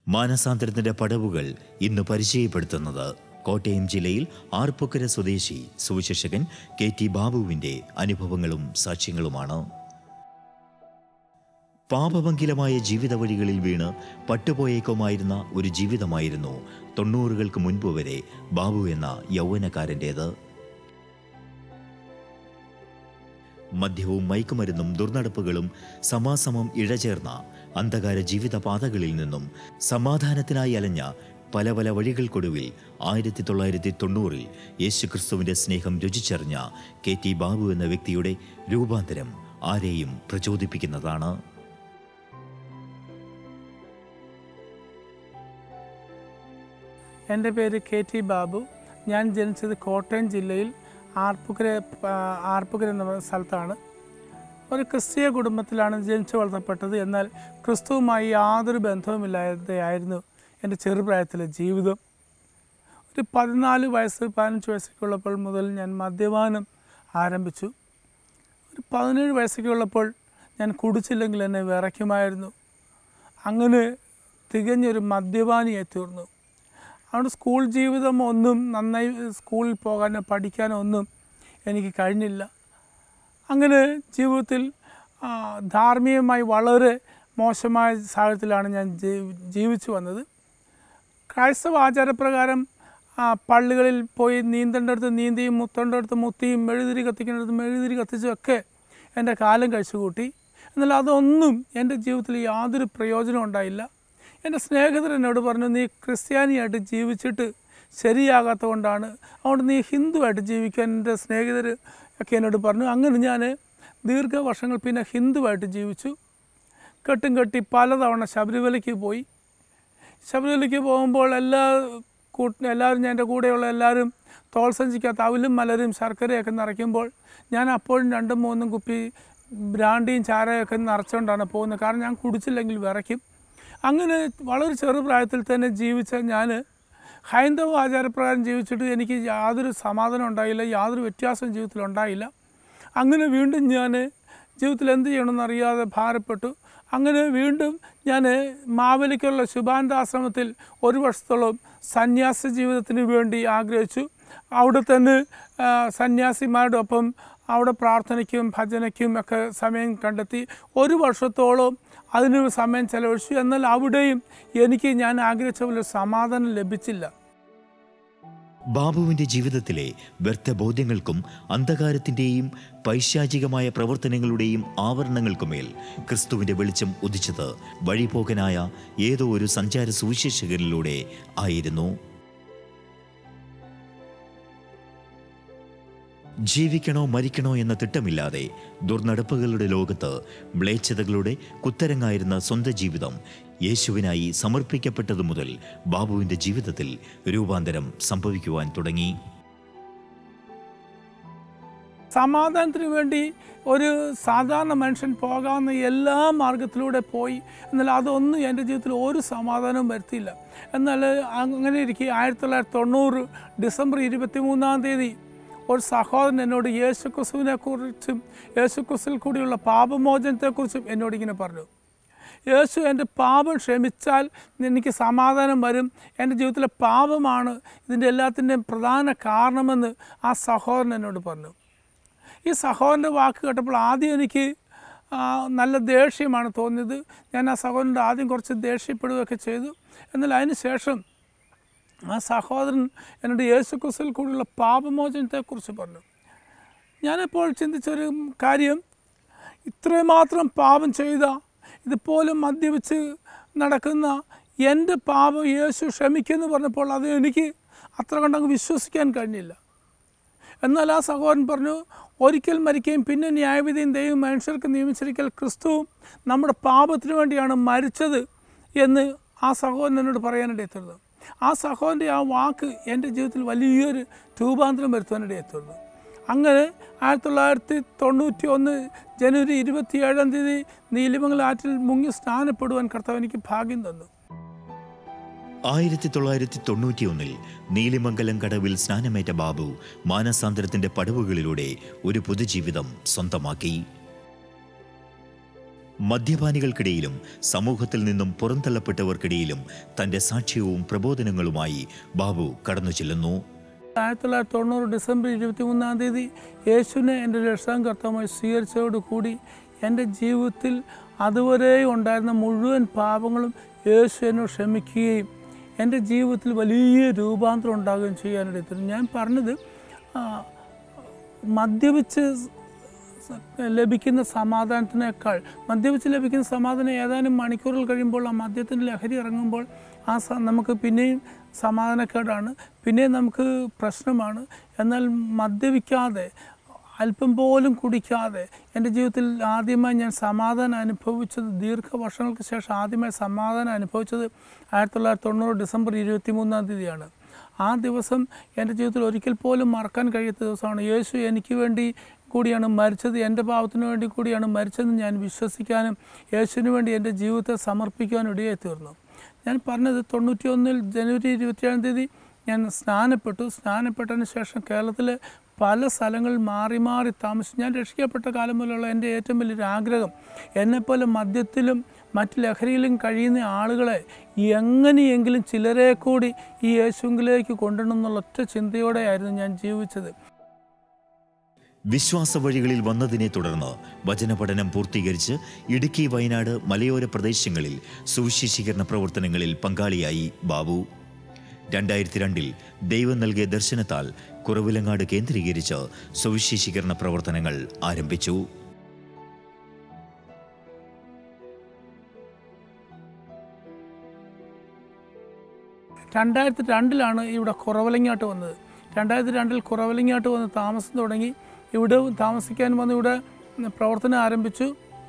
മാനസാന്തരത്തിന്റെ പടവുകൾ ഇന്ന് പരിചയപ്പെടുത്തുന്നത് കോട്ടയം ജില്ലയിൽ ആർപ്പുക്കര സ്വദേശി സുവിശേഷകൻ കെ ടി ബാബുവിന്റെ അനുഭവങ്ങളും സാക്ഷ്യങ്ങളുമാണ് പാപഭംഗിലമായ ജീവിത വഴികളിൽ വീണ് പട്ടുപോയേക്കുമായിരുന്ന ഒരു ജീവിതമായിരുന്നു തൊണ്ണൂറുകൾക്ക് മുൻപ് വരെ ബാബു എന്ന യൗവനക്കാരൻ്റേത് മദ്യവും മയക്കുമരുന്നും ദുർനടപ്പുകളും സമാസമം ഇഴചേർന്ന അന്ധകാര ജീവിതപാതകളിൽ നിന്നും സമാധാനത്തിനായി അലഞ്ഞ പല പല വഴികൾക്കൊടുവിൽ ആയിരത്തി തൊള്ളായിരത്തി തൊണ്ണൂറിൽ യേശുക്രിസ്തുവിന്റെ സ്നേഹം രുചിച്ചറിഞ്ഞ കെ ടി ബാബു എന്ന വ്യക്തിയുടെ രൂപാന്തരം ആരെയും പ്രചോദിപ്പിക്കുന്നതാണ് എൻ്റെ പേര് കെ ടി ബാബു ഞാൻ ജനിച്ചത് കോട്ടയം ജില്ലയിൽ ആർപ്പുക്കര ആ, ആർപ്പുക്കര എന്ന സ്ഥലത്താണ് ഒരു ക്രിസ്തീയ കുടുംബത്തിലാണ് ജനിച്ചു വളർത്തപ്പെട്ടത് എന്നാൽ ക്രിസ്തുവുമായി യാതൊരു ബന്ധവുമില്ലാതെയായിരുന്നു എൻ്റെ ചെറുപ്രായത്തിലെ ജീവിതം ഒരു പതിനാല് വയസ്സ് പതിനഞ്ച് വയസ്സൊക്കെ ഉള്ളപ്പോൾ മുതൽ ഞാൻ മദ്യപാനം ആരംഭിച്ചു ഒരു പതിനേഴ് വയസ്സൊക്കെ ഉള്ളപ്പോൾ ഞാൻ കുടിച്ചില്ലെങ്കിൽ എന്നെ വിറയ്ക്കുമായിരുന്നു അങ്ങനെ തികഞ്ഞൊരു മദ്യപാനിയായി തീർന്നു അതുകൊണ്ട് സ്കൂൾ ജീവിതം ഒന്നും നന്നായി സ്കൂളിൽ പോകാനോ പഠിക്കാനോ ഒന്നും എനിക്ക് കഴിഞ്ഞില്ല അങ്ങനെ ജീവിതത്തിൽ ആ, ധാർമ്മികമായി വളരെ മോശമായ സാഹചര്യത്തിലാണ് ഞാൻ ജീ- ജീവിച്ചു വന്നത് ക്രൈസ്തവ ആചാരപ്രകാരം ആ, പള്ളികളിൽ പോയി നീന്തേണ്ടടുത്ത് നീന്തിയും മുത്തേണ്ടടുത്ത് മുത്തിയും മെഴുതിരി കത്തിക്കേണ്ടടുത്ത് മെഴുതിരി കത്തിച്ചും ഒക്കെ എൻ്റെ കാലം കഴിച്ചു കൂട്ടി എന്നാൽ അതൊന്നും എൻ്റെ ജീവിതത്തിൽ യാതൊരു പ്രയോജനം ഉണ്ടായില്ല എൻ്റെ സ്നേഹിതർ എന്നോട് പറഞ്ഞു നീ ക്രിസ്ത്യാനിയായിട്ട് ജീവിച്ചിട്ട് ശരിയാകാത്ത കൊണ്ടാണ് അതുകൊണ്ട് നീ ഹിന്ദുവായിട്ട് ജീവിക്കാൻ എൻ്റെ സ്നേഹിതർ ഒക്കെ എന്നോട് പറഞ്ഞു അങ്ങനെ ഞാൻ ദീർഘവർഷങ്ങൾ പിന്നെ ഹിന്ദുവായിട്ട് ജീവിച്ചു കെട്ടും കെട്ടി പലതവണ ശബരിമലയ്ക്ക് പോയി ശബരിമലയ്ക്ക് പോകുമ്പോൾ എല്ലാ കൂട്ട എല്ലാവരും ഞാൻ എൻ്റെ കൂടെയുള്ള എല്ലാവരും തോൾ സഞ്ചിക്കകത്ത് അവലും മലരും ശർക്കരയൊക്കെ നിറയ്ക്കുമ്പോൾ ഞാൻ അപ്പോഴും രണ്ടും മൂന്നും കുപ്പി ബ്രാണ്ടിയും ചാരയൊക്കെ നിറച്ചുകൊണ്ടാണ് പോകുന്നത് കാരണം ഞാൻ കുടിച്ചില്ലെങ്കിൽ വിറയ്ക്കും അങ്ങനെ വളരെ ചെറുപ്രായത്തിൽ തന്നെ ജീവിച്ച ഞാൻ ഹൈന്ദവ ആചാരപ്രകാരം ജീവിച്ചിട്ട് എനിക്ക് യാതൊരു സമാധാനം ഉണ്ടായില്ല യാതൊരു വ്യത്യാസവും ജീവിതത്തിൽ ഉണ്ടായില്ല അങ്ങനെ വീണ്ടും ഞാൻ ജീവിതത്തിൽ എന്ത് ചെയ്യണമെന്ന് അറിയാതെ ഭാരപ്പെട്ടു അങ്ങനെ വീണ്ടും ഞാൻ മാവലിക്കുള്ള ശുഭാനന്ദാശ്രമത്തിൽ ഒരു വർഷത്തോളം സന്യാസ ജീവിതത്തിന് വേണ്ടി ആഗ്രഹിച്ചു അവിടെ തന്നെ ആ, സന്യാസിമാരോടൊപ്പം അവിടെ പ്രാർത്ഥനയ്ക്കും ഭജനയ്ക്കും ഒക്കെ സമയം കണ്ടെത്തി ഒരു വർഷത്തോളം അതിന് സമയം ചെലവഴിച്ചു എന്നാൽ അവിടെയും എനിക്ക് ഞാൻ ആഗ്രഹിച്ച പോലെ സമാധാനം ലഭിച്ചില്ല ബാബുവിന്റെ ജീവിതത്തിലെ വ്യർത്ഥബോധ്യങ്ങൾക്കും അന്ധകാരത്തിന്റെയും പൈശാചികമായ പ്രവർത്തനങ്ങളുടെയും ആവരണങ്ങൾക്കുമേൽ ക്രിസ്തുവിന്റെ വെളിച്ചം ഉദിച്ചത് വഴിപോകനായ ഏതോ ഒരു സഞ്ചാര സുവിശേഷകരിലൂടെ ആയിരുന്നു ജീവിക്കണോ മരിക്കണോ എന്ന തിട്ടമില്ലാതെ ദുർനടപ്പുകളുടെ ലോകത്ത് മ്ലേച്ഛതകളുടെ കുത്തരങ്ങായിരുന്ന സ്വന്തം ജീവിതം യേശുവിനായി സമർപ്പിക്കപ്പെട്ടതു മുതൽ ബാബുവിന്റെ ജീവിതത്തിൽ രൂപാന്തരം സംഭവിക്കുവാൻ തുടങ്ങി സമാധാനത്തിന് വേണ്ടി ഒരു സാധാരണ മനുഷ്യൻ പോകാവുന്ന എല്ലാ മാർഗത്തിലൂടെ പോയി എന്നാൽ അതൊന്നും എൻ്റെ ജീവിതത്തിൽ ഒരു സമാധാനവും വരുത്തിയില്ല എന്നാൽ അങ്ങനെ ഇരിക്കെ ആയിരത്തി തൊള്ളായിരത്തി തൊണ്ണൂറ് ഡിസംബർ ഇരുപത്തി മൂന്നാം തീയതി ഒരു സഹോദരൻ എന്നോട് യേശുക്രിസ്തുവിനെ കുറിച്ചും യേശുക്രിസ്തുവിൽ കൂടിയുള്ള പാപമോചനത്തെക്കുറിച്ചും എന്നോട് ഇങ്ങനെ പറഞ്ഞു യേശു എൻ്റെ പാപം ക്ഷമിച്ചാൽ എനിക്ക് സമാധാനം വരും എൻ്റെ ജീവിതത്തിലെ പാപമാണ് ഇതിൻ്റെ എല്ലാത്തിൻ്റെയും പ്രധാന കാരണമെന്ന് ആ സഹോദരൻ എന്നോട് പറഞ്ഞു ഈ സഹോദരൻ്റെ വാക്ക് കേട്ടപ്പോൾ ആദ്യം എനിക്ക് ആ, നല്ല ദേഷ്യമാണ് തോന്നിയത് ഞാൻ ആ സഹോദരൻ്റെ ആദ്യം കുറച്ച് ദേഷ്യപ്പെടുകയൊക്കെ ചെയ്തു എന്നാൽ അതിന് ശേഷം ആ സഹോദരൻ എന്നോട് യേശുക്രിസ്തുവിൽ കൂടിയുള്ള പാപമോചനത്തെക്കുറിച്ച് പറഞ്ഞു ഞാനിപ്പോൾ ചിന്തിച്ചൊരു കാര്യം ഇത്രമാത്രം പാപം ചെയ്ത ഇതുപോലെ മദ്യപിച്ച് നടക്കുന്ന എൻ്റെ പാപം യേശു ക്ഷമിക്കുമെന്ന് പറഞ്ഞപ്പോൾ അത് എനിക്ക് അത്ര കണ്ടങ്ങ് വിശ്വസിക്കാൻ കഴിഞ്ഞില്ല എന്നാൽ ആ സഹോദരൻ പറഞ്ഞു ഒരിക്കൽ മരിക്കുകയും പിന്നെ ന്യായവിധിയും ദൈവം മനുഷ്യർക്ക് നിയമിച്ചിരിക്കൽ ക്രിസ്തുവും നമ്മുടെ പാപത്തിന് വേണ്ടിയാണ് മരിച്ചത് എന്ന് ആ സഹോദരൻ എന്നോട് പറയാനിടയെത്തുന്നത് ആ സഹോദരൻ്റെ ആ വാക്ക് എൻ്റെ ജീവിതത്തിൽ വലിയൊരു രൂപാന്തരം വരുത്തുവാനിടയെത്തുന്നത് അങ്ങനെ ആയിരത്തി തൊള്ളായിരത്തി തൊണ്ണൂറ്റി ഒന്ന് ജനുവരി ഇരുപത്തിയേഴാം തീയതി നീലിമംഗലം ആറ്റിൽ മുങ്ങി സ്നാനപ്പെടുവാൻ കർത്താവ് എനിക്ക് ഭാഗ്യം തന്നു ആയിരത്തി തൊള്ളായിരത്തി തൊണ്ണൂറ്റിയൊന്നിൽ നീലിമംഗലം കടവിൽ സ്നാനമേറ്റ ബാബു മാനസാന്തരത്തിന്റെ പടവുകളിലൂടെ ഒരു പുതുജീവിതം സ്വന്തമാക്കി മദ്യപാനികൾക്കിടയിലും സമൂഹത്തിൽ നിന്നും പുറന്തള്ളപ്പെട്ടവർക്കിടയിലും തന്റെ സാക്ഷ്യവും പ്രബോധനങ്ങളുമായി ബാബു കടന്നു ചെല്ലുന്നു ആയിരത്തി തൊള്ളായിരത്തി തൊണ്ണൂറ് ഡിസംബർ ഇരുപത്തി മൂന്നാം തീയതി യേശുവിനെ എൻ്റെ രക്ഷാം കർത്തമായി സ്വീകരിച്ചതോടുകൂടി എൻ്റെ ജീവിതത്തിൽ അതുവരെ ഉണ്ടായിരുന്ന മുഴുവൻ പാപങ്ങളും യേശു എന്നോട് ക്ഷമിക്കുകയും എൻ്റെ ജീവിതത്തിൽ വലിയ രൂപാന്തരം ഉണ്ടാകുകയും ചെയ്യാനിടത്തിൽ ഞാൻ പറഞ്ഞത് ആ, മദ്യപിച്ച് ലഭിക്കുന്ന സമാധാനത്തിനേക്കാൾ മദ്യപിച്ച് ലഭിക്കുന്ന സമാധാനം ഏതാനും മണിക്കൂറുകൾ കഴിയുമ്പോൾ ആ മദ്യത്തിൻ്റെ ലഹരി ഇറങ്ങുമ്പോൾ ആ സ നമുക്ക് പിന്നെയും സമാധാനക്കേടാണ് പിന്നെയും നമുക്ക് പ്രശ്നമാണ് എന്നാൽ മദ്യപിക്കാതെ അല്പം പോലും കുടിക്കാതെ എൻ്റെ ജീവിതത്തിൽ ആദ്യമായി ഞാൻ സമാധാനം അനുഭവിച്ചത് ദീർഘവർഷങ്ങൾക്ക് ശേഷം ആദ്യമായി സമാധാനം അനുഭവിച്ചത് ആയിരത്തി തൊള്ളായിരത്തി തൊണ്ണൂറ് ഡിസംബർ ഇരുപത്തി മൂന്നാം തീയതിയാണ് ആ ദിവസം എൻ്റെ ജീവിതത്തിൽ ഒരിക്കൽ പോലും മറക്കാൻ കഴിയാത്ത ദിവസമാണ് യേശു എനിക്ക് വേണ്ടി കൂടിയാണ് മരിച്ചത് എൻ്റെ പാവത്തിന് വേണ്ടി കൂടിയാണ് മരിച്ചതെന്ന് ഞാൻ വിശ്വസിക്കാനും യേശുവിന് വേണ്ടി എൻ്റെ ജീവിതത്തെ സമർപ്പിക്കാനും ഇടയായി തീർന്നു ഞാൻ പറഞ്ഞത് തൊണ്ണൂറ്റി ഒന്നിൽ ജനുവരി ഇരുപത്തിയേഴാം തീയതി ഞാൻ സ്നാനപ്പെട്ടു സ്നാനപ്പെട്ടതിന് ശേഷം കേരളത്തിലെ പല സ്ഥലങ്ങളിൽ മാറി മാറി താമസിച്ചു ഞാൻ രക്ഷിക്കപ്പെട്ട കാലം മുതലുള്ള എൻ്റെ ഏറ്റവും വലിയൊരു ആഗ്രഹം എന്നെപ്പോലെ മദ്യത്തിലും മറ്റ് ലഹരിയിലും കഴിയുന്ന ആളുകളെ എങ്ങനെയെങ്കിലും ചിലരെ കൂടി ഈ യേശുവിലേക്ക് കൊണ്ടുവരണം എന്നുള്ള ഒറ്റ ചിന്തയോടെയായിരുന്നു ഞാൻ ജീവിച്ചത് വിശ്വാസ വഴികളിൽ വന്നതിനെ തുടർന്ന് വചനപഠനം പൂർത്തീകരിച്ച് ഇടുക്കി വയനാട് മലയോര പ്രദേശങ്ങളിൽ സുവിശേഷീകരണ പ്രവർത്തനങ്ങളിൽ പങ്കാളിയായി ബാബു രണ്ടായിരത്തി രണ്ടിൽ ദൈവം നൽകിയ ദർശനത്താൽ കുറവിലങ്ങാട് കേന്ദ്രീകരിച്ച് സുവിശേഷീകരണ പ്രവർത്തനങ്ങൾ ആരംഭിച്ചു രണ്ടായിരത്തി രണ്ടിലാണ് ഇവിടെ കുറവലങ്ങാട്ട് വന്നത് രണ്ടായിരത്തി രണ്ടിൽ കുറവലങ്ങാട്ട് വന്ന് താമസം തുടങ്ങി ഇവിടെ താമസിക്കാൻ വന്ന് ഇവിടെ പ്രവർത്തനം ആരംഭിച്ചു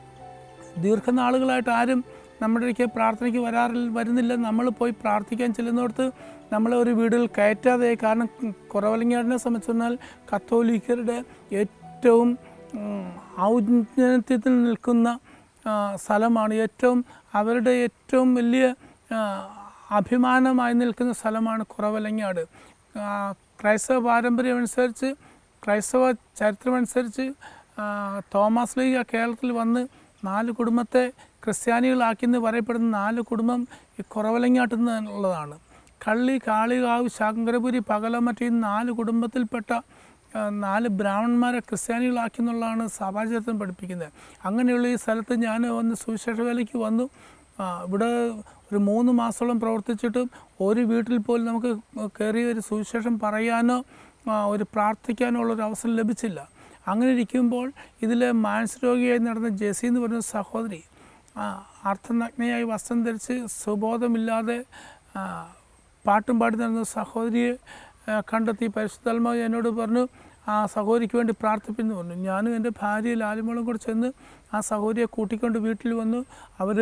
ദീർഘനാളുകളായിട്ട് ആരും നമ്മുടെ ഇടയ്ക്ക് പ്രാർത്ഥനയ്ക്ക് വരാറില്ല വരുന്നില്ല നമ്മൾ പോയി പ്രാർത്ഥിക്കാൻ ചെല്ലുന്നിടത്ത് നമ്മളെ ഒരു വീടുകൾ കയറ്റാതെ കാരണം കുറവലങ്ങാടിനെ സംബന്ധിച്ച് പറഞ്ഞാൽ കത്തോലിക്കരുടെ ഏറ്റവും ഉം, ഔന്നത്യത്തിൽ നിൽക്കുന്ന ആ, സ്ഥലമാണ് ഏറ്റവും അവരുടെ ഏറ്റവും വലിയ ആ, അഭിമാനമായി നിൽക്കുന്ന സ്ഥലമാണ് കുറവലങ്ങാട് ആ, ക്രൈസ്തവ പാരമ്പര്യം അനുസരിച്ച് ക്രൈസ്തവ ചരിത്രമനുസരിച്ച് ആ, തോമസ് ലീഗ കേരളത്തിൽ വന്ന് നാല് കുടുംബത്തെ ക്രിസ്ത്യാനികളാക്കിയെന്ന് പറയപ്പെടുന്ന നാല് കുടുംബം ഈ കുറവലങ്ങാട്ടിൽ നിന്നുള്ളതാണ് കള്ളി കാളികാവ് ശങ്കരപുരി പകലമറ്റ ഈ നാല് കുടുംബത്തിൽപ്പെട്ട ആ, നാല് ബ്രാഹ്മണന്മാരെ ക്രിസ്ത്യാനികളാക്കി എന്നുള്ളതാണ് സഭാചരിത്രം പഠിപ്പിക്കുന്നത് അങ്ങനെയുള്ള ഈ സ്ഥലത്ത് ഞാൻ വന്ന് സുവിശേഷ വേലയ്ക്ക് വന്നു ആ, ഇവിടെ ഒരു മൂന്ന് മാസത്തോളം പ്രവർത്തിച്ചിട്ടും ഒരു വീട്ടിൽ പോലും നമുക്ക് കയറി ഒരു സുവിശേഷം പറയാനോ ആ, ഒരു പ്രാർത്ഥിക്കാനോ ഉള്ളൊരു അവസരം ലഭിച്ചില്ല അങ്ങനെ ഇരിക്കുമ്പോൾ ഇതിലെ മാനസരോഗിയായി നടന്ന ജെസി എന്ന് പറയുന്ന സഹോദരി ആ, അർത്ഥനഗ്നയായി വസ്ത്രം ധരിച്ച് സുബോധമില്ലാതെ ആ, പാട്ടും പാടി നടന്ന സഹോദരിയെ ആ, കണ്ടെത്തി പരിശുദ്ധാത്മാവ് എന്നോട് പറഞ്ഞു ആ സഹോദരിക്ക് വേണ്ടി പ്രാർത്ഥിപ്പിന്ന് പറഞ്ഞു ഞാനും എൻ്റെ ഭാര്യ ലാലിമോളും കൂടെ ചെന്ന് ആ സഹോദരിയെ കൂട്ടിക്കൊണ്ട് വീട്ടിൽ വന്നു അവർ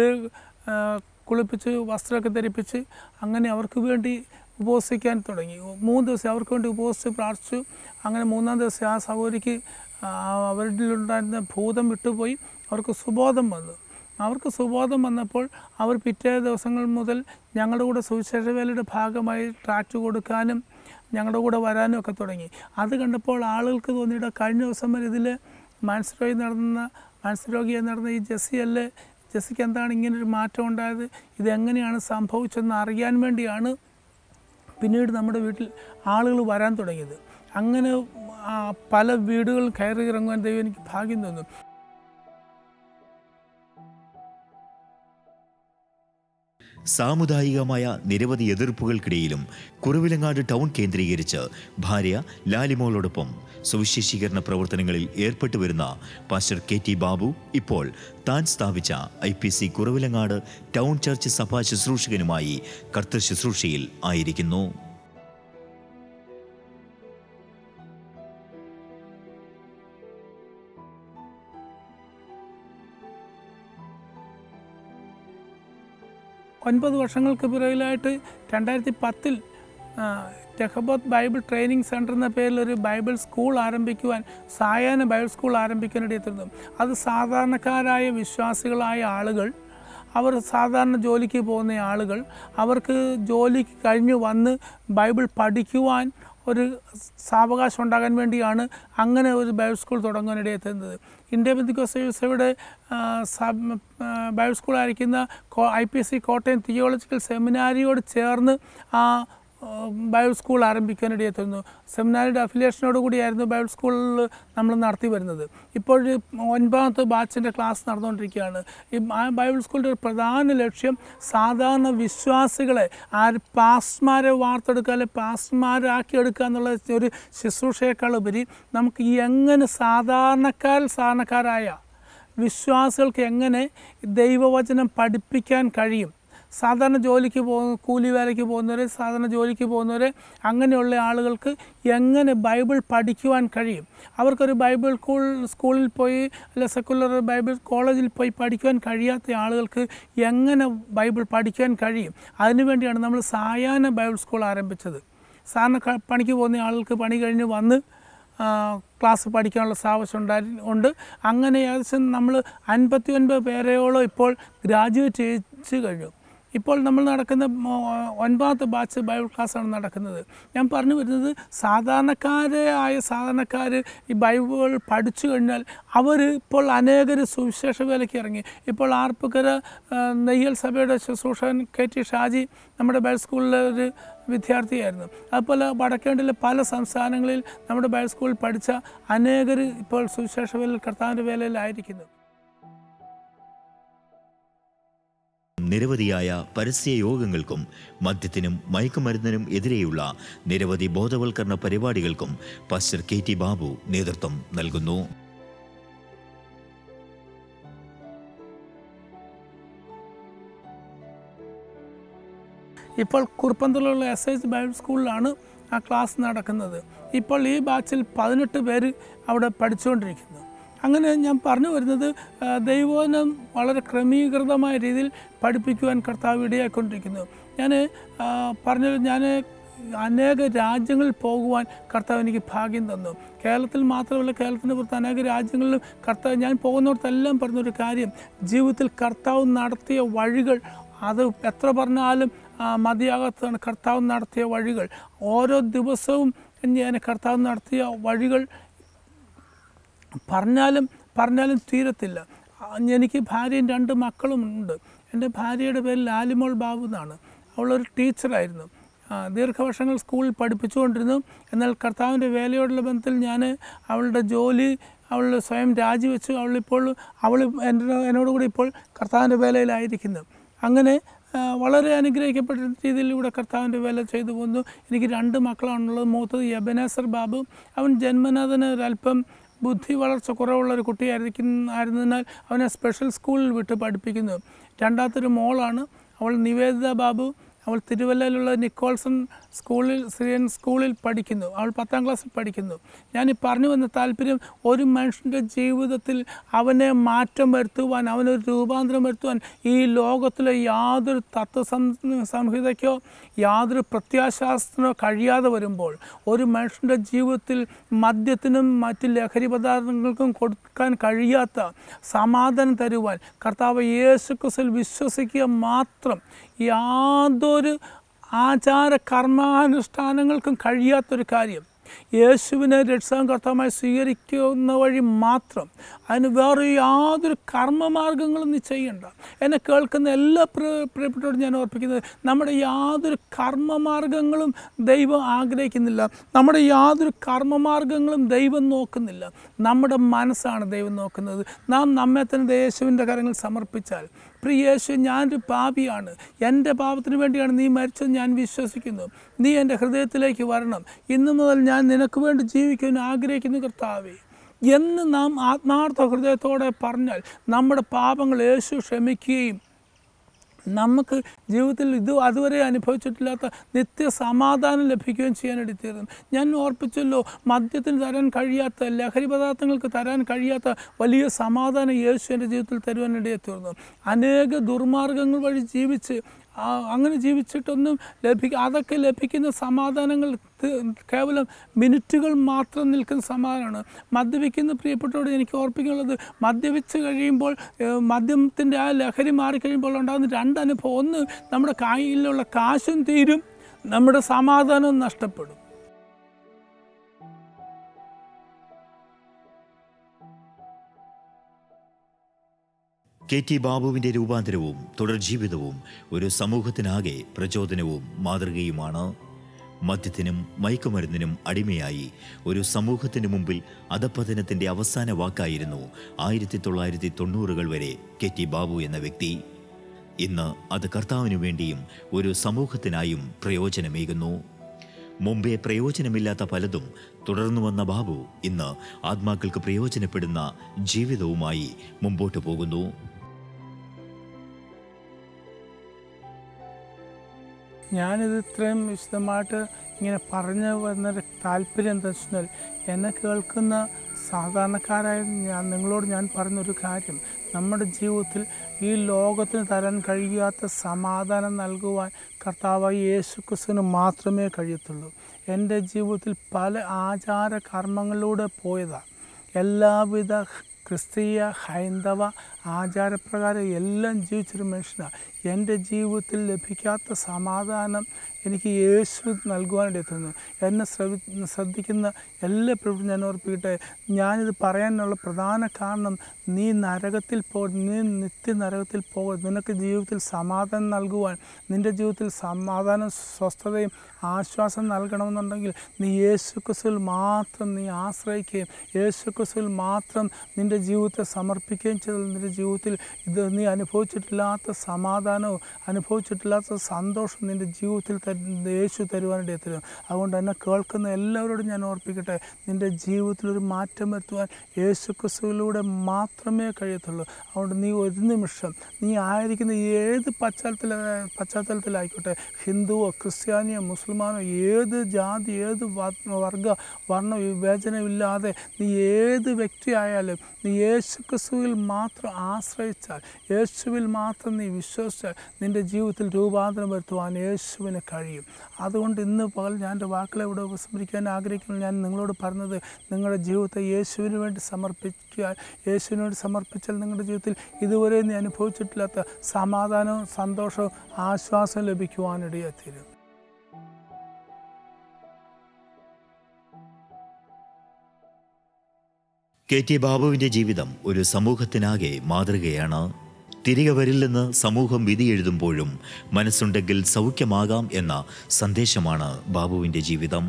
കുളിപ്പിച്ച് വസ്ത്രമൊക്കെ ധരിപ്പിച്ച് അങ്ങനെ അവർക്ക് വേണ്ടി ഉപവസിക്കാൻ തുടങ്ങി മൂന്ന് ദിവസം അവർക്ക് വേണ്ടി ഉപവസിച്ച് പ്രാർത്ഥിച്ചു അങ്ങനെ മൂന്നാം ദിവസം ആ സഹോദരിക്ക് ആ, അവരിലുണ്ടായിരുന്ന ഭൂതം വിട്ടുപോയി അവർക്ക് സുബോധം വന്നു അവർക്ക് സുബോധം വന്നപ്പോൾ അവർ പിറ്റേ ദിവസങ്ങൾ മുതൽ ഞങ്ങളുടെ കൂടെ സുവിശേഷ വേലയുടെ ഭാഗമായി ട്രാക്ട് കൊടുക്കാനും ഞങ്ങളുടെ കൂടെ വരാനും ഒക്കെ തുടങ്ങി അത് കണ്ടപ്പോൾ ആളുകൾക്ക് തോന്നിയിട്ട് കഴിഞ്ഞ ദിവസം വരെ ഇതിൽ മാനസരോഗി നടന്ന മാനസരോഗിയായി നടന്ന ഈ ജെസ്സിയല്ലേ ജെസ്സിക്ക് എന്താണ് ഇങ്ങനൊരു മാറ്റം ഉണ്ടായത് ഇതെങ്ങനെയാണ് സംഭവിച്ചതെന്ന് അറിയാൻ വേണ്ടിയാണ് പിന്നീട് നമ്മുടെ വീട്ടിൽ ആളുകൾ വരാൻ തുടങ്ങിയത് അങ്ങനെ ആ, പല വീടുകൾ കയറി ഇറങ്ങുവാൻ ദൈവം എനിക്ക് ഭാഗ്യം തന്നു സാമുദായികമായ നിരവധി എതിർപ്പുകൾക്കിടയിലും കുറവിലങ്ങാട് ടൗൺ കേന്ദ്രീകരിച്ച് ഭാര്യ ലാലിമോളോടൊപ്പം സുവിശേഷീകരണ പ്രവർത്തനങ്ങളിൽ ഏർപ്പെട്ടു വരുന്ന പാസ്റ്റർ കെ ടി ബാബു ഇപ്പോൾ താൻ സ്ഥാപിച്ച I P C Kuravilangad town church സഭാ ശുശ്രൂഷകനുമായി കർത്തൃ ശുശ്രൂഷയിൽ ആയിരിക്കുന്നു ഒൻപത് വർഷങ്ങൾക്ക് പിറകിലായിട്ട് രണ്ടായിരത്തി പത്തിൽ ടെഹബോത്ത് ബൈബിൾ ട്രെയിനിങ് സെൻറ്റർ എന്ന പേരിൽ ഒരു ബൈബിൾ സ്കൂൾ ആരംഭിക്കുവാൻ സായാഹ്ന ബൈബിൾ സ്കൂൾ ആരംഭിക്കാനിടയെത്തുന്നു അത് സാധാരണക്കാരായ വിശ്വാസികളായ ആളുകൾ അവർ സാധാരണ ജോലിക്ക് പോകുന്ന ആളുകൾ അവർക്ക് ജോലിക്ക് കഴിഞ്ഞ് വന്ന് ബൈബിൾ പഠിക്കുവാൻ ഒരു സാവകാശം ഉണ്ടാകാൻ വേണ്ടിയാണ് അങ്ങനെ ഒരു ബൈബിൾ സ്കൂൾ തുടങ്ങാനിടയെത്തുന്നത് ഇന്ത്യ ബന്ധുക്കോസയുടെ ബൈബിൾ സ്കൂളായിരിക്കുന്ന I P S C Kottayam theological സെമിനാരിയോട് ചേർന്ന് ആ ബൈബിൾ സ്കൂൾ ആരംഭിക്കാനിടയെത്തുന്നു സെമിനാരിയുടെ അഫിലിയേഷനോട് കൂടിയായിരുന്നു ബൈബിൾ സ്കൂളിൽ നമ്മൾ നടത്തി വരുന്നത് ഇപ്പോൾ ഒൻപതാമത്തെ ബാച്ചിൻ്റെ ക്ലാസ് നടന്നുകൊണ്ടിരിക്കുകയാണ് ഈ ആ ബൈബിൾ സ്കൂളിൻ്റെ ഒരു പ്രധാന ലക്ഷ്യം സാധാരണ വിശ്വാസികളെ ആ പാസ്റ്റ്മാരെ വാർത്തെടുക്കുക അല്ലെങ്കിൽ പാസ്റ്റ്മാരാക്കി എടുക്കുക എന്നുള്ള ഒരു ശുശ്രൂഷയേക്കാൾ ഉപരി നമുക്ക് എങ്ങനെ സാധാരണക്കാർ സാധാരണക്കാരായ വിശ്വാസികൾക്ക് എങ്ങനെ ദൈവവചനം പഠിപ്പിക്കാൻ കഴിയും സാധാരണ ജോലിക്ക് പോകുന്ന കൂലി വേലയ്ക്ക് പോകുന്നവരെ സാധാരണ ജോലിക്ക് പോകുന്നവരെ അങ്ങനെയുള്ള ആളുകൾക്ക് എങ്ങനെ ബൈബിൾ പഠിക്കുവാൻ കഴിയും അവർക്കൊരു ബൈബിൾ സ്കൂൾ സ്കൂളിൽ പോയി അല്ല സെക്കുലർ ബൈബിൾ കോളേജിൽ പോയി പഠിക്കുവാൻ കഴിയാത്ത ആളുകൾക്ക് എങ്ങനെ ബൈബിൾ പഠിക്കാൻ കഴിയും അതിനുവേണ്ടിയാണ് നമ്മൾ സായാഹ്ന ബൈബിൾ സ്കൂൾ ആരംഭിച്ചത് സാധാരണ ക- പണിക്ക് പോകുന്ന ആളുകൾക്ക് പണി കഴിഞ്ഞ് വന്ന് ആ, ക്ലാസ് പഠിക്കാനുള്ള സാവകാശം ഉണ്ടായി ഉണ്ട് അങ്ങനെ ഏകദേശം നമ്മൾ അൻപത്തി ഒൻപത് പേരെയോളം ഇപ്പോൾ ഗ്രാജുവേറ്റ് ചെയ്യിച്ച് കഴിഞ്ഞു ഇപ്പോൾ നമ്മൾ നടക്കുന്ന മോ- ഒൻപതാമത്തെ ബാച്ച് ബൈബിൾ ക്ലാസ്സാണ് നടക്കുന്നത് ഞാൻ പറഞ്ഞു വരുന്നത് സാധാരണക്കാരായ സാധാരണക്കാർ ഈ ബൈബിൾ പഠിച്ചു കഴിഞ്ഞാൽ അവർ ഇപ്പോൾ അനേകർ സുവിശേഷ വേലയ്ക്ക് ഇറങ്ങി ഇപ്പോൾ ആർപ്പുക്കര ആ, നെയ്യൽ സഭയുടെ ശുശ്രൂഷൻ കെ ടി ഷാജി നമ്മുടെ ബൈബിൾ സ്കൂളിലെ ഒരു വിദ്യാർത്ഥിയായിരുന്നു അതുപോലെ വടക്കേണ്ടിലെ പല സംസ്ഥാനങ്ങളിൽ നമ്മുടെ ബൈബിൾ സ്കൂളിൽ പഠിച്ച അനേകർ ഇപ്പോൾ സുവിശേഷ വേലയിൽ കർത്താവിൻ്റെ വേലയിലായിരിക്കുന്നു നിരവധിയായ പരസ്യ യോഗങ്ങൾക്കും മദ്യത്തിനും മയക്കുമരുന്നിനും എതിരെയുള്ള നിരവധി ബോധവൽക്കരണ പരിപാടികൾക്കും പാസ്റ്റർ കെ ടി ബാബു നേതൃത്വം നൽകുന്നു ഇപ്പോൾ കുറുപ്പന്തലുള്ള എസ് എച്ച് ബൈബിൾ സ്കൂളിലാണ് ആ ക്ലാസ് നടക്കുന്നത് ഇപ്പോൾ ഈ ബാച്ചിൽ പതിനെട്ട് പേര് അവിടെ പഠിച്ചുകൊണ്ടിരിക്കുന്നു അങ്ങനെ ഞാൻ പറഞ്ഞു വരുന്നത് ആ, ദൈവവചനം വളരെ ക്രമീകൃതമായ രീതിയിൽ പഠിപ്പിക്കുവാൻ കർത്താവ് ഇടയായിക്കൊണ്ടിരിക്കുന്നു ഞാൻ പറഞ്ഞത് ഞാൻ അനേക രാജ്യങ്ങളിൽ പോകുവാൻ കർത്താവ് എനിക്ക് ഭാഗ്യം തന്നു കേരളത്തിൽ മാത്രമല്ല കേരളത്തിന് പുറത്ത് അനേക രാജ്യങ്ങളിലും കർത്താവ് ഞാൻ പോകുന്നിടത്തെല്ലാം പറഞ്ഞൊരു കാര്യം ജീവിതത്തിൽ കർത്താവ് നടത്തിയ വഴികൾ അത് എത്ര പറഞ്ഞാലും ആ, മതിയാകാത്തതാണ് കർത്താവ് നടത്തിയ വഴികൾ ഓരോ ദിവസവും ഞാൻ കർത്താവ് നടത്തിയ വഴികൾ പറഞ്ഞാലും പറഞ്ഞാലും തീരത്തില്ല ആ, എനിക്ക് ഭാര്യയും രണ്ട് മക്കളും ഉണ്ട് എൻ്റെ ഭാര്യയുടെ പേര് ലാലിമോൾ ബാബു എന്നാണ് അവളൊരു ടീച്ചറായിരുന്നു ആ, ദീർഘവർഷങ്ങൾ സ്കൂളിൽ പഠിപ്പിച്ചുകൊണ്ടിരുന്നു എന്നാൽ കർത്താവിൻ്റെ വേലയോടുള്ള ബന്ധത്തിൽ ഞാൻ അവളുടെ ജോലി അവൾ സ്വയം രാജിവെച്ചു അവളിപ്പോൾ അവൾ എൻ്റെ എന്നോട് കൂടി ഇപ്പോൾ കർത്താവിൻ്റെ വേലയിലായിരിക്കുന്നു അങ്ങനെ ആ, വളരെ അനുഗ്രഹിക്കപ്പെട്ട രീതിയിലൂടെ കർത്താവിൻ്റെ വേല ചെയ്തു പോകുന്നു എനിക്ക് രണ്ട് മക്കളാണുള്ളത് മൂത്തത് യബനേസർ ബാബു അവൻ ജന്മനാഥന് ഒരല്പം ബുദ്ധി വളർച്ച കുറവുള്ള ഒരു കുട്ടിയായിരിക്കുന്ന ആയിരുന്നതിനാൽ അവനെ സ്പെഷ്യൽ സ്കൂളിൽ വിട്ട് പഠിപ്പിക്കുന്നു രണ്ടാമത്തൊരു മോളാണ് അവൾ നിവേദിത ബാബു അവൾ തിരുവല്ലയിലുള്ള നിക്കോൾസൺ സ്കൂളിൽ സിറിയൻ സ്കൂളിൽ പഠിക്കുന്നു അവൾ പത്താം ക്ലാസ്സിൽ പഠിക്കുന്നു ഞാൻ ഈ പറഞ്ഞു വന്ന താല്പര്യം ഒരു മനുഷ്യൻ്റെ ജീവിതത്തിൽ അവനെ മാറ്റം വരുത്തുവാൻ അവനൊരു രൂപാന്തരം വരുത്തുവാൻ ഈ ലോകത്തിലെ യാതൊരു തത്വ സം- സംഹിതയ്ക്കോ യാതൊരു പ്രത്യാശാസ്ത്രനോ കഴിയാതെ വരുമ്പോൾ ഒരു മനുഷ്യൻ്റെ ജീവിതത്തിൽ മദ്യത്തിനും മറ്റ് ലഹരി പദാർത്ഥങ്ങൾക്കും കൊടുക്കാൻ കഴിയാത്ത സമാധാനം തരുവാൻ കർത്താവ് യേശു ക്രിസ്തുവിൽ വിശ്വസിക്കുക മാത്രം യാതൊരു ആചാര കർമാനുഷ്ഠാനങ്ങൾക്കും കഴിയാത്തൊരു കാര്യം യേശുവിനെ രക്ഷാം കർത്താവുമായി സ്വീകരിക്കുന്ന വഴി മാത്രം അതിന് വേറെ യാതൊരു കർമ്മമാർഗങ്ങളും നീ ചെയ്യണ്ട എന്നെ കേൾക്കുന്ന എല്ലാ പ്രിയ- പ്രിയപ്പെട്ടവരോടും ഞാൻ ഓർപ്പിക്കുന്നത് നമ്മുടെ യാതൊരു കർമ്മമാർഗങ്ങളും ദൈവം ആഗ്രഹിക്കുന്നില്ല നമ്മുടെ യാതൊരു കർമ്മമാർഗങ്ങളും ദൈവം നോക്കുന്നില്ല നമ്മുടെ മനസ്സാണ് ദൈവം നോക്കുന്നത് നാം നമ്മെ തന്നെ യേശുവിൻ്റെ കരങ്ങൾ സമർപ്പിച്ചാൽ പ്രിയ യേശു ഞാനൊരു പാപിയാണ് എൻ്റെ പാപത്തിന് വേണ്ടിയാണ് നീ മരിച്ചത് ഞാൻ വിശ്വസിക്കുന്നു നീ എൻ്റെ ഹൃദയത്തിലേക്ക് വരണം ഇന്നു മുതൽ ഞാൻ നിനക്ക് വേണ്ടി ജീവിക്കാൻ ആഗ്രഹിക്കുന്നു കർത്താവേ എന്ന് നാം ആത്മാർത്ഥ ഹൃദയത്തോടെ പറഞ്ഞാൽ നമ്മുടെ പാപങ്ങൾ യേശു ക്ഷമിക്കുകയും നമുക്ക് ജീവിതത്തിൽ ഇത് അതുവരെ അനുഭവിച്ചിട്ടില്ലാത്ത നിത്യ സമാധാനം ലഭിക്കുകയും ചെയ്യാനായിട്ട് തീർന്നു ഞാൻ ഓർപ്പിച്ചല്ലോ മദ്യത്തിന് തരാൻ കഴിയാത്ത ലഹരി പദാർത്ഥങ്ങൾക്ക് തരാൻ കഴിയാത്ത വലിയ സമാധാനം യേശു എൻ്റെ ജീവിതത്തിൽ തരുവാനിടയെ തീർന്നു അനേക ദുർമാർഗങ്ങൾ വഴി ജീവിച്ച് ആ, അങ്ങനെ ജീവിച്ചിട്ടൊന്നും ലഭിക്ക അതൊക്കെ ലഭിക്കുന്ന സമാധാനങ്ങൾ ത്- കേവലം മിനിറ്റുകൾ മാത്രം നിൽക്കുന്ന സമാധാനമാണ് മദ്യപിക്കുന്ന പ്രിയപ്പെട്ടവരോട് എനിക്ക് ഓർപ്പിക്കാനുള്ളത് മദ്യപിച്ച് കഴിയുമ്പോൾ ഏഹ്, മദ്യത്തിൻ്റെ ആ ലഹരി മാറിക്കഴിയുമ്പോൾ ഉണ്ടാകുന്ന രണ്ട് അനുഭവം ഒന്ന് നമ്മുടെ കയ്യിലുള്ള കാശും തീരും നമ്മുടെ സമാധാനവും നഷ്ടപ്പെടും കെ ടി ബാബുവിൻ്റെ രൂപാന്തരവും തുടർ ജീവിതവും ഒരു സമൂഹത്തിനാകെ പ്രചോദനവും മാതൃകയുമാണ് മദ്യത്തിനും മയക്കുമരുന്നിനും അടിമയായി ഒരു സമൂഹത്തിന് മുമ്പിൽ അധപ്പതനത്തിൻ്റെ അവസാന വാക്കായിരുന്നു ആയിരത്തി തൊള്ളായിരത്തി തൊണ്ണൂറുകൾ വരെ കെ ടി ബാബു എന്ന വ്യക്തി ഇന്ന് അത് കർത്താവിനു വേണ്ടിയും ഒരു സമൂഹത്തിനായും പ്രയോജനമേകുന്നു മുമ്പേ പ്രയോജനമില്ലാത്ത പലതും തുടർന്നു വന്ന ബാബു ഇന്ന് ആത്മാക്കൾക്ക് പ്രയോജനപ്പെടുന്ന ജീവിതവുമായി മുമ്പോട്ട് പോകുന്നു ഞാനിത് ഇത്രയും വിശദമായിട്ട് ഇങ്ങനെ പറഞ്ഞു വന്നൊരു താല്പര്യം എന്താ വെച്ചാൽ എന്നെ കേൾക്കുന്ന സാധാരണക്കാരായ ഞാൻ നിങ്ങളോട് ഞാൻ പറഞ്ഞൊരു കാര്യം നമ്മുടെ ജീവിതത്തിൽ ഈ ലോകത്തിന് തരാൻ കഴിയാത്ത സമാധാനം നൽകുവാൻ കർത്താവായ യേശു ക്രിസ്തുവിന് മാത്രമേ കഴിയത്തുള്ളൂ എൻ്റെ ജീവിതത്തിൽ പല ആചാര കർമ്മങ്ങളിലൂടെ പോയതാണ് എല്ലാവിധ ക്രിസ്തീയ ഹൈന്ദവ ആചാരപ്രകാരം എല്ലാം ജീവിച്ചൊരു മനുഷ്യനാണ് എൻ്റെ ജീവിതത്തിൽ ലഭിക്കാത്ത സമാധാനം എനിക്ക് യേശു നൽകുവാനായിട്ട് എത്തുന്നു എന്നെ ശ്രവി ശ്രദ്ധിക്കുന്ന എല്ലാ പ്രവൃത്തി ഞാൻ ഓർപ്പിക്കട്ടെ ഞാനിത് പറയാനുള്ള പ്രധാന കാരണം നീ നരകത്തിൽ പോ നീ നിത്യ നരകത്തിൽ പോകരുത് നിനക്ക് ജീവിതത്തിൽ സമാധാനം നൽകുവാൻ നിൻ്റെ ജീവിതത്തിൽ സമാധാനം സ്വസ്ഥതയും ആശ്വാസം നൽകണമെന്നുണ്ടെങ്കിൽ നീ യേശു ക്രിസ്തുവിൽ മാത്രം നീ ആശ്രയിക്കുകയും യേശു ക്രിസ്തുവിൽ മാത്രം നിൻ്റെ ജീവിതത്തെ സമർപ്പിക്കുകയും ചെയ്താൽ നിൻ്റെ ജീവിതത്തിൽ ഇത് നീ അനുഭവിച്ചിട്ടില്ലാത്ത സമാധാനവും അനുഭവിച്ചിട്ടില്ലാത്ത സന്തോഷം നിൻ്റെ ജീവിതത്തിൽ തരു യേശു തരുവാനായിട്ട് എത്തരും അതുകൊണ്ട് എന്നെ കേൾക്കുന്ന എല്ലാവരോടും ഞാൻ ഓർപ്പിക്കട്ടെ നിൻ്റെ ജീവിതത്തിൽ ഒരു മാറ്റം വരുത്തുവാൻ യേശു ക്രിസ്തുവിലൂടെ മാത്രമേ കഴിയത്തുള്ളൂ അതുകൊണ്ട് നീ ഒരു നിമിഷം നീ ആയിരിക്കുന്ന ഏത് പശ്ചാത്തല പശ്ചാത്തലത്തിലായിക്കോട്ടെ ഹിന്ദുവോ ക്രിസ്ത്യാനിയോ മുസ്ലിമാനോ ഏത് ജാതി ഏത് വ- വർഗ വർണ്ണ വിവേചനമില്ലാതെ നീ ഏത് വ്യക്തിയായാലും നീ യേശു ക്രിസ്തുവിൽ മാത്രം ആശ്രയിച്ചാൽ യേശുവിൽ മാത്രം നീ വിശ്വസിച്ചാൽ നിൻ്റെ ജീവിതത്തിൽ രൂപാന്തരം വരുത്തുവാൻ യേശുവിന് കഴിയും അതുകൊണ്ട് ഇന്ന് പകൽ ഞാൻ എൻ്റെ വാക്കുകളെ ഇവിടെ ഉപസ്മരിക്കാൻ ആഗ്രഹിക്കുന്നു ഞാൻ നിങ്ങളോട് പറഞ്ഞത് നിങ്ങളുടെ ജീവിതത്തെ യേശുവിന് വേണ്ടി സമർപ്പിക്കുക യേശുവിന് വേണ്ടി സമർപ്പിച്ചാൽ നിങ്ങളുടെ ജീവിതത്തിൽ ഇതുവരെ നീ അനുഭവിച്ചിട്ടില്ലാത്ത സമാധാനവും സന്തോഷവും ആശ്വാസവും ലഭിക്കുവാനിടയെത്തീരും കെ ടി ബാബുവിൻ്റെ ജീവിതം ഒരു സമൂഹത്തിനാകെ മാതൃകയാണ് തിരികെ വരില്ലെന്ന് സമൂഹം വിധി എഴുതുമ്പോഴും മനസ്സുണ്ടെങ്കിൽ സൗഖ്യമാകാം എന്ന സന്ദേശമാണ് ബാബുവിൻ്റെ ജീവിതം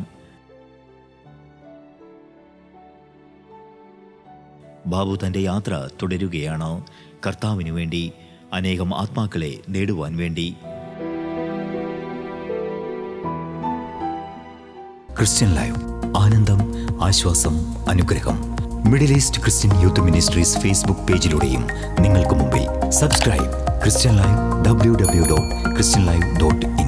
ബാബു തൻ്റെ യാത്ര തുടരുകയാണ് കർത്താവിനു വേണ്ടി അനേകം ആത്മാക്കളെ നേടുവാൻ വേണ്ടി ക്രിസ്ത്യൻ ലൈവ് ആനന്ദം ആശ്വാസം അനുഗ്രഹം Middle East Christian Youth Ministries Facebook പേജിലൂടെയും നിങ്ങൾക്ക് മുമ്പിൽ subscribe Christian Live W W dot Christian Live dot